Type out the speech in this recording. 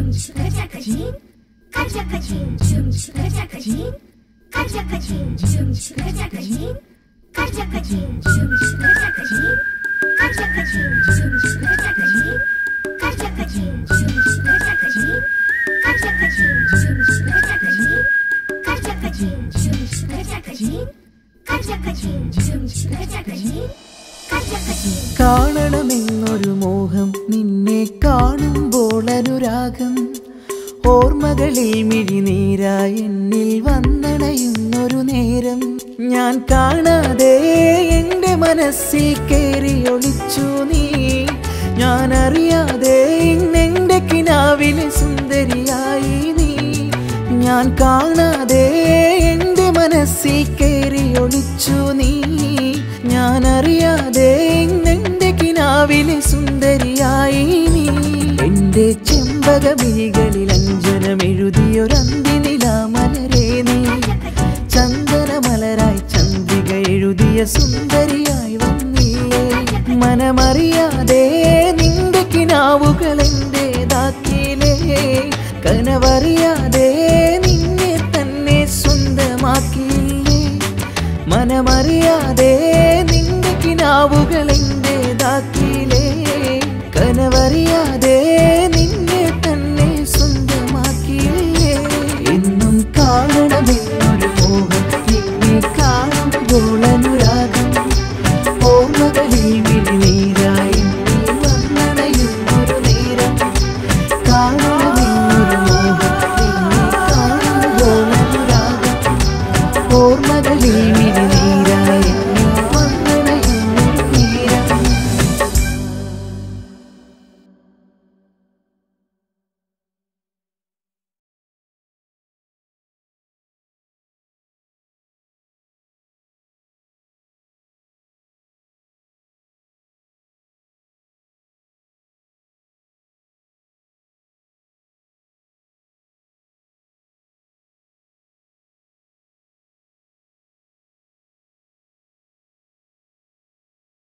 춤추가자가진 가자가진 춤추가자가진 가자가진 춤추가자가진 가자가진 춤추가자가진 가자가진 춤추가자가진 가자가진 춤추가자가진 가자가진 춤추가자가진 가자가진 춤추가자가진 가자가진 춤추가자가진 가자가진 കാണണമെന്നൊരു മോഹം നിന്നെ കാണുമ്പോൾ അനുരാഗം ഓർമ്മകളിൽ മിഴിനീരായി എന്നിൽ വന്നണയുന്നൊരു നേരം ഞാൻ കാണാതെ എൻ്റെ മനസ്സിൽ കയറി ഒളിച്ചു നീ ഞാൻ അറിയാതെ ഇന്നെൻ്റെ കിനാവിലെ സുന്ദരിയായി നീ ഞാൻ കാണാതെ എൻ്റെ മനസ്സിൽ കയറി ഒളിച്ചു നീ ഞാൻ അറിയാതെ ഇന്നെൻ്റെ കിനാവിലെ സുന്ദരിയായി നീ എൻ്റെ ചെമ്പകമിഴികളിൽ അഞ്ജനമെഴുതിയൊരന്തിനിലാമലരേ നീ ചന്ദനമലരായി ചന്ദ്രിക എഴുതിയ സുന്ദരിയായി വന്നില്ലേ മനമറിയാതെ നിന്റെ കിനാവുകൾ എന്റേതാക്കിയില്ലേ കനവറിയാതെ നിന്നെ തന്നെ സ്വന്തമാക്കിയില്ലേ മനമറിയാതെ നിന്റെ കിനാവുകൾ എന്റേതാക്കിയില്ലേ കനവറിയാതെ